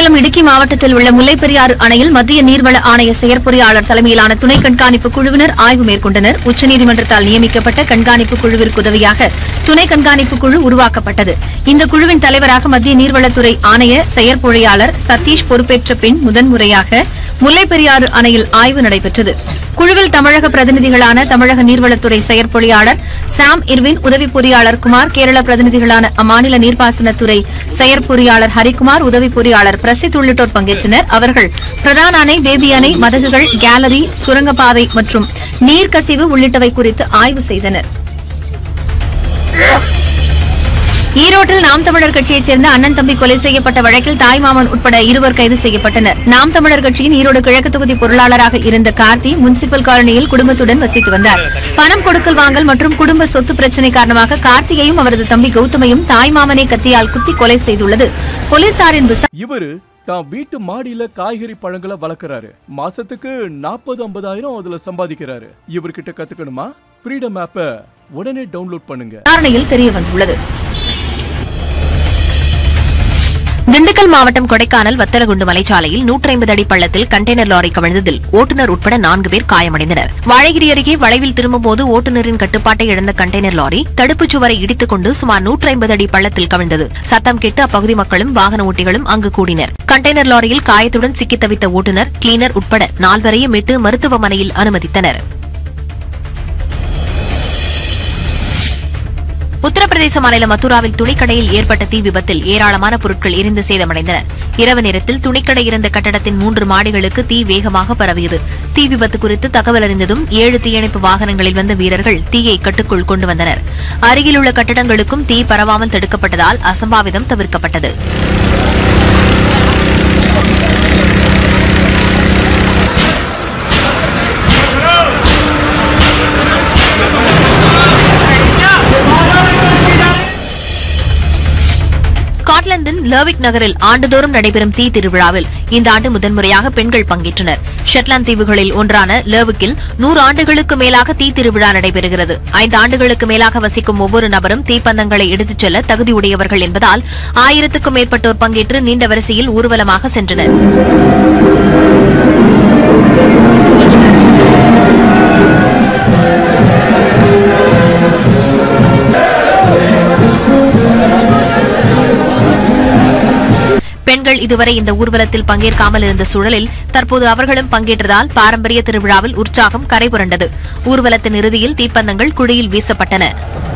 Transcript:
சேலம் இடுக்கி மாவட்டத்தில் உள்ள முல்லைப்பெரியாறு அணையில் மத்திய நீர்வள ஆணைய செயற்பொறியாளர் தலைமையிலான துணை கண்காணிப்பு குழுவினர் ஆய்வு மேற்கொண்டனர் உச்சநீதிமன்றத்தால் நியமிக்கப்பட்ட கண்காணிப்பு குழுவிற்கு உதவியாக துணை கண்காணிப்பு குழு உருவாக்கப்பட்டது இந்த குழுவின் தலைவராக மத்திய நீர்வளத்துறை ஆணைய செயற்பொறியாளர் சதீஷ் பொறுப்பேற்ற பின் முதன்முறையாக முல்லைப்பெரியாறு அணையில் ஆய்வு நடைபெற்றது குழுவில் தமிழக பிரதிநிதிகளான தமிழக நீர்வளத்துறை செயற்பொறியாளர் சாம் இர்வின் உதவி பொறியாளர் குமார் கேரள பிரதிநிதிகளான அம்மாநில நீர்ப்பாசனத்துறை செயற்பொறியாளர் ஹரிக்குமார் உதவி பொறியாளர் பிரசித் உள்ளிட்டோர் பங்கேற்றனர் அவர்கள் பிரதான அணை பேபி அணை மதகுகள் கேலரி சுரங்கப்பாதை மற்றும் நீர்க்கசிவு உள்ளிட்டவை குறித்து ஆய்வு செய்தனர் ஈரோட்டில் நாம் தமிழர் கட்சியைச் சேர்ந்த அண்ணன் தம்பி கொலை செய்யப்பட்ட வழக்கில் தாய்மாமன் உட்பட இருவர் கைது செய்யப்பட்டனர் நாம் தமிழர் கட்சியின் ஈரோடு கிழக்கு தொகுதி பொருளாளராக இருந்த கார்த்தி முனிசிபல் காலனியில் குடும்பத்துடன் வசித்து வந்தார் பணம் கொடுக்கல் வாங்கல் மற்றும் குடும்ப சொத்து பிரச்சினை காரணமாக கார்த்தியையும் அவரது தம்பி கௌதமையும் தாய்மாமனை கத்தியால் குத்தி கொலை செய்துள்ளது போலீசாரின் விசாரணை இவரு தான் வீட்டு மாடியில காய்கறி பழங்களை வளர்க்கறாரு மாசத்துக்கு நாற்பது ஐம்பதாயிரம் அதுல சம்பாதிக்கிறாரு இவர்கிட்ட கத்துக்கணுமா ஃப்ரீடம் ஆப்பை உடனே டவுன்லோட் பண்ணுங்க விசாரணையில் தெரிய வந்துள்ளது திண்டுக்கல் மாவட்டம் கொடைக்கானல் வத்தலகுண்டு மலைச்சாலையில் 150 அடி பள்ளத்தில் கண்டெய்னர் லாரி கவிழ்ந்ததில் ஓட்டுநர் உட்பட நான்கு பேர் காயமடைந்தனர் வாழகிரி அருகே வளைவில் திரும்பும்போது ஓட்டுநரின் கட்டுப்பாட்டை இழந்த கண்டெய்னர் லாரி தடுப்புச் சுவரை இடித்துக் கொண்டு சுமார் 150 அடி பள்ளத்தில் கவிழ்ந்தது சத்தம் கேட்டு அப்பகுதி மக்களும் வாகன ஓட்டிகளும் அங்கு கூடினர் கண்டெய்னர் லாரியில் காயத்துடன் சிக்கித் தவித்த ஓட்டுநர் கிளீனர் உட்பட நால்வரையும் மீட்டு மருத்துவமனையில் அனுமதித்தனர் உத்தரப்பிரதேச மாநிலம் மதுராவில் துணிக்கடையில் ஏற்பட்ட தீ விபத்தில் ஏராளமான பொருட்கள் எரிந்து சேதமடைந்தன இரவு நேரத்தில் துணிக்கடை இருந்த கட்டடத்தின் மூன்று மாடிகளுக்கு தீ வேகமாக பரவியது தீ விபத்து குறித்து தகவல் அறிந்ததும் ஏழு தீயணைப்பு வாகனங்களில் வந்த வீரர்கள் தீயை கட்டுக்குள் கொண்டு வந்தனர் அருகிலுள்ள கட்டடங்களுக்கும் தீ பரவாமல் தடுக்கப்பட்டதால் அசம்பாவிதம் தவிர்க்கப்பட்டது ஸ்காட்லாந்தின் லர்விக் நகரில் ஆண்டுதோறும் நடைபெறும் தீ திருவிழாவில் இந்த ஆண்டு முதன்முறையாக பெண்கள் பங்கேற்றனர் ஷெட்லாந்து தீவுகளில் ஒன்றான லர்விக்கில் நூறு ஆண்டுகளுக்கு மேலாக தீ திருவிழா நடைபெறுகிறது ஐந்து ஆண்டுகளுக்கு மேலாக வசிக்கும் ஒவ்வொரு நபரும் தீப்பந்தங்களை எடுத்துச் செல்ல தகுதியுடையவர்கள் என்பதால் ஆயிரத்துக்கும் மேற்பட்டோர் பங்கேற்று நீண்ட வரிசையில் ஊர்வலமாக சென்றனர் பெண்கள் இதுவரை இந்த ஊர்வலத்தில் பங்கேற்காமல் இருந்த சூழலில் தற்போது அவர்களும் பங்கேற்றதால் பாரம்பரிய திருவிழாவில் உற்சாகம் கரைபுரண்டது ஊர்வலத்தின் இறுதியில் தீப்பந்தங்கள் குழியில் வீசப்பட்டன